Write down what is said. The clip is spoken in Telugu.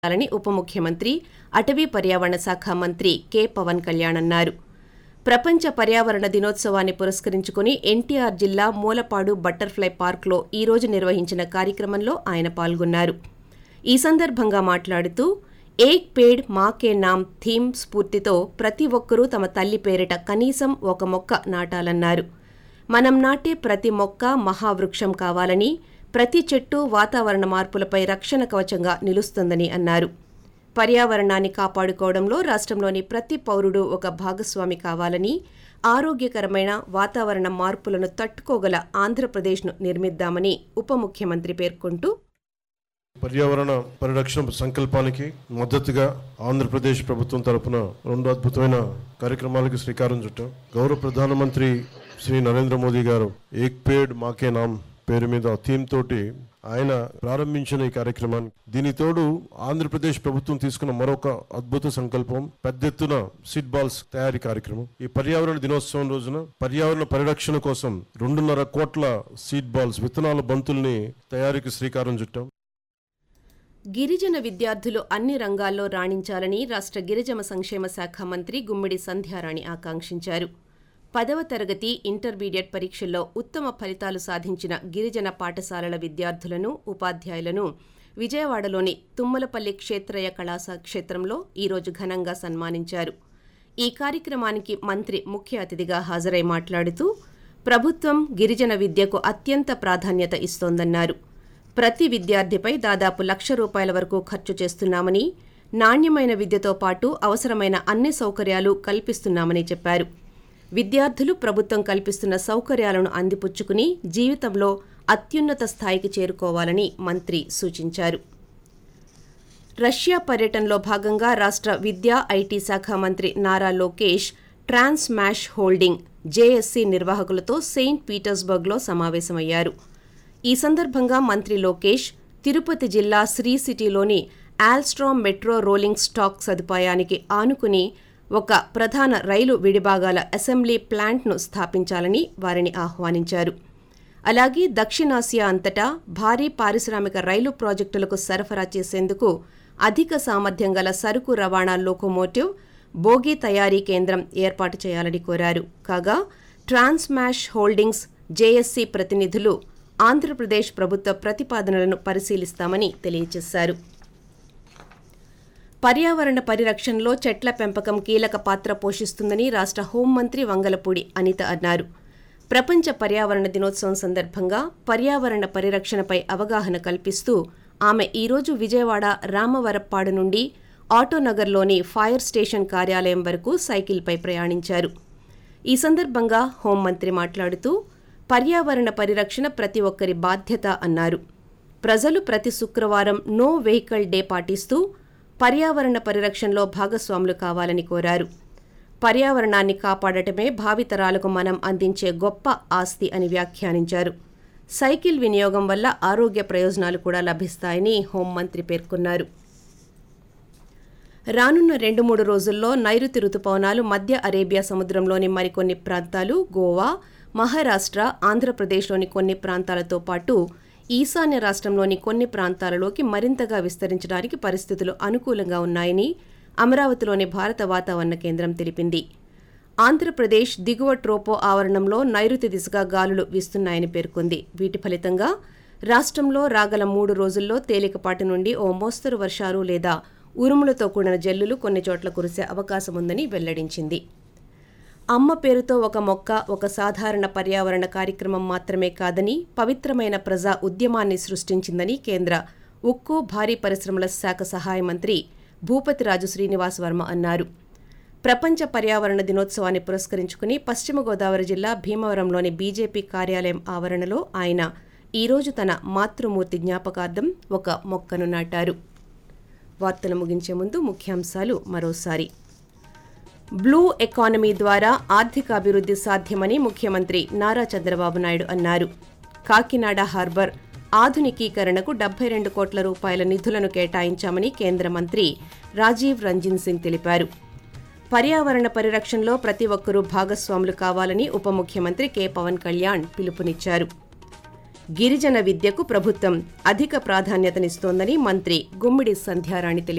చేయాలని ఉప ముఖ్యమంత్రి అటవీ పర్యావరణ శాఖ మంత్రి కె పవన్ కళ్యాణ్ అన్నారు ప్రపంచ పర్యావరణ దినోత్సవాన్ని పురస్కరించుకుని ఎన్టీఆర్ జిల్లా మూలపాడు బటర్ఫ్లై పార్క్లో ఈ రోజు నిర్వహించిన కార్యక్రమంలో ఆయన పాల్గొన్నారు ఈ సందర్భంగా మాట్లాడుతూ ఏక్ పేడ్ మాకే నామ్ థీమ్ స్ఫూర్తితో ప్రతి ఒక్కరూ తమ తల్లి పేరిట కనీసం ఒక మొక్క నాటాలన్నారు మనం నాటే ప్రతి మొక్క మహావృక్షం కావాలని ప్రతి చెట్టు వాతావరణ మార్పులపై రక్షణ కవచంగా నిలుస్తుందని అన్నారు పర్యావరణాన్ని కాపాడుకోవడంలో రాష్ట్రంలోని ప్రతి పౌరుడు ఒక భాగస్వామి కావాలని ఆరోగ్యకరమైన వాతావరణ మార్పులను తట్టుకోగల ఆంధ్రప్రదేశ్ను నిర్మిద్దామని ఉప ముఖ్యమంత్రి పేర్కొంటూ పర్యావరణ పరిరక్షణ సంకల్పానికి మద్దతుగా ఆంధ్రప్రదేశ్ ప్రభుత్వం తరపున రెండు అద్భుతమైన కార్యక్రమాలకు శ్రీకారం చుట్టాం గౌరవ ప్రధానమంత్రి శ్రీ నరేంద్ర మోదీ గారు ఏక్ పేడ్ మాకే నామ్ పేరు మీద థీమ్ తోటి ఆయన ప్రారంభించిన ఈ కార్యక్రమాన్ని దీని తోడు ఆంధ్రప్రదేశ్ ప్రభుత్వం తీసుకున్న మరొక అద్భుత సంకల్పం పెద్ద ఎత్తున సీడ్ బాల్స్ తయారీ కార్యక్రమం ఈ పర్యావరణ దినోత్సవం రోజున పర్యావరణ పరిరక్షణ కోసం రెండున్నర కోట్ల సీడ్ బాల్స్ విత్తనాల బంతుల్ని తయారీకి శ్రీకారం చుట్టాం గిరిజన విద్యార్థులు అన్ని రంగాల్లో రాణించాలని రాష్ట్ర గిరిజన సంక్షేమ శాఖ మంత్రి గుమ్మిడి సంధ్యారాణి ఆకాంక్షించారు పదవ తరగతి ఇంటర్మీడియట్ పరీక్షల్లో ఉత్తమ ఫలితాలు సాధించిన గిరిజన పాఠశాలల విద్యార్థులను ఉపాధ్యాయులను విజయవాడలోని తుమ్మలపల్లి క్షేత్రయ కళాశా క్షేత్రంలో ఈరోజు ఘనంగా సన్మానించారు ఈ కార్యక్రమానికి మంత్రి ముఖ్య అతిథిగా హాజరై మాట్లాడుతూ ప్రభుత్వం గిరిజన విద్యకు అత్యంత ప్రాధాన్యత ఇస్తోందన్నారు ప్రతి విద్యార్థిపై దాదాపు లక్ష రూపాయల వరకు ఖర్చు చేస్తున్నామని నాణ్యమైన విద్యతో పాటు అవసరమైన అన్ని సౌకర్యాలు కల్పిస్తున్నామని చెప్పారు విద్యార్థులు ప్రభుత్వం కల్పిస్తున్న సౌకర్యాలను అందిపుచ్చుకుని జీవితంలో అత్యున్నత స్థాయికి చేరుకోవాలని మంత్రి సూచించారు రష్యా పర్యటనలో భాగంగా రాష్ట్ర విద్యా ఐటీ శాఖ మంత్రి Nara Lokesh Transmash holding JSC నిర్వాహకులతో సెయింట్ పీటర్స్బర్గ్లో సమావేశమయ్యారు ఈ సందర్భంగా మంత్రి లోకేష్ తిరుపతి జిల్లా శ్రీ సిటీలోని ఆల్స్ట్రామ్ మెట్రో రోలింగ్ స్టాక్ సదుపాయానికి ఆనుకుని ఒక ప్రధాన రైలు విడిభాగాల అసెంబ్లీ ప్లాంట్ను స్థాపించాలని వారిని ఆహ్వానించారు అలాగే దక్షిణాసియా అంతటా భారీ పారిశ్రామిక రైలు ప్రాజెక్టులకు సరఫరా చేసేందుకు అధిక సామర్థ్యం గల సరుకు రవాణా లోకోమోటివ్ బోగీ తయారీ కేంద్రం ఏర్పాటు చేయాలని కోరారు కాగా ట్రాన్స్మాష్ హోల్డింగ్స్ జేఎస్సీ ప్రతినిధులు ఆంధ్రప్రదేశ్ ప్రభుత్వ ప్రతిపాదనలను పరిశీలిస్తామని తెలియజేశారు పర్యావరణ పరిరక్షణలో చెట్ల పెంపకం కీలక పాత్ర పోషిస్తుందని రాష్ట్ర హోంమంత్రి వంగలపూడి అనిత అన్నారు ప్రపంచ పర్యావరణ దినోత్సవం సందర్భంగా పర్యావరణ పరిరక్షణపై అవగాహన కల్పిస్తూ ఆమె ఈరోజు విజయవాడ రామవరప్పాడు నుండి ఆటోనగర్లోని ఫైర్ స్టేషన్ కార్యాలయం వరకు సైకిల్పై ప్రయాణించారు ఈ సందర్భంగా హోంమంత్రి మాట్లాడుతూ పర్యావరణ పరిరక్షణ ప్రతి ఒక్కరి బాధ్యత అన్నారు ప్రజలు ప్రతి శుక్రవారం నో వెహికల్ డే పాటిస్తూ పర్యావరణ పరిరక్షణలో భాగస్వాములు కావాలని కోరారు పర్యావరణాన్ని కాపాడటమే భావితరాలకు మనం అందించే గొప్ప ఆస్తి అని వ్యాఖ్యానించారు సైకిల్ వినియోగం వల్ల ఆరోగ్య ప్రయోజనాలు కూడా లభిస్తాయని హోంమంత్రి పేర్కొన్నారు రానున్న రెండు మూడు రోజుల్లో నైరుతి రుతుపవనాలు మధ్య అరేబియా సముద్రంలోని మరికొన్ని ప్రాంతాలు గోవా మహారాష్ట్ర ఆంధ్రప్రదేశ్లోని కొన్ని ప్రాంతాలతో పాటు ఈశాన్య రాష్ట్రంలోని కొన్ని ప్రాంతాలలోకి మరింతగా విస్తరించడానికి పరిస్థితులు అనుకూలంగా ఉన్నాయని అమరావతిలోని భారత వాతావరణ కేంద్రం తెలిపింది ఆంధ్రప్రదేశ్ దిగువ ట్రోపో ఆవరణంలో నైరుతి దిశగా గాలులు వీస్తున్నాయని పేర్కొంది వీటి ఫలితంగా రాష్ట్రంలో రాగల మూడు రోజుల్లో తేలికపాటి నుండి ఓ మోస్తరు వర్షాలు లేదా ఉరుములతో కూడిన జల్లులు కొన్ని చోట్ల కురిసే అవకాశం ఉందని వెల్లడించింది అమ్మ పేరుతో ఒక మొక్క ఒక సాధారణ పర్యావరణ కార్యక్రమం మాత్రమే కాదని పవిత్రమైన ప్రజా ఉద్యమాన్ని సృష్టించిందని కేంద్ర ఉక్కు భారీ పరిశ్రమల శాఖ సహాయ మంత్రి భూపతిరాజు శ్రీనివాస్ వర్మ అన్నారు ప్రపంచ పర్యావరణ దినోత్సవాన్ని పురస్కరించుకుని పశ్చిమ గోదావరి జిల్లా భీమవరంలోని బీజేపీ కార్యాలయం ఆవరణలో ఆయన ఈరోజు తన మాతృమూర్తి జ్ఞాపకార్థం ఒక మొక్కను నాటారు వార్తలు ముగించే ముందు ముఖ్యాంశాలు మరోసారి బ్లూ ఎకానమీ ద్వారా ఆర్థిక అభివృద్ధి సాధ్యమని ముఖ్యమంత్రి నారా చంద్రబాబు నాయుడు అన్నారు కాకినాడ హార్బర్ ఆధునికీకరణకు డెబ్బై రెండు కోట్ల రూపాయల నిధులను కేటాయించామని కేంద్ర మంత్రి రాజీవ్ రంజన్ సింగ్ తెలిపారు పర్యావరణ పరిరక్షణలో ప్రతి ఒక్కరూ భాగస్వాములు కావాలని ఉప ముఖ్యమంత్రి కె పవన్ కళ్యాణ్ పిలుపునిచ్చారు గిరిజన విద్యకు ప్రభుత్వం అధిక ప్రాధాన్యతనిస్తోందని మంత్రి గుమ్మిడి సంధ్యారాణి తెలిపారు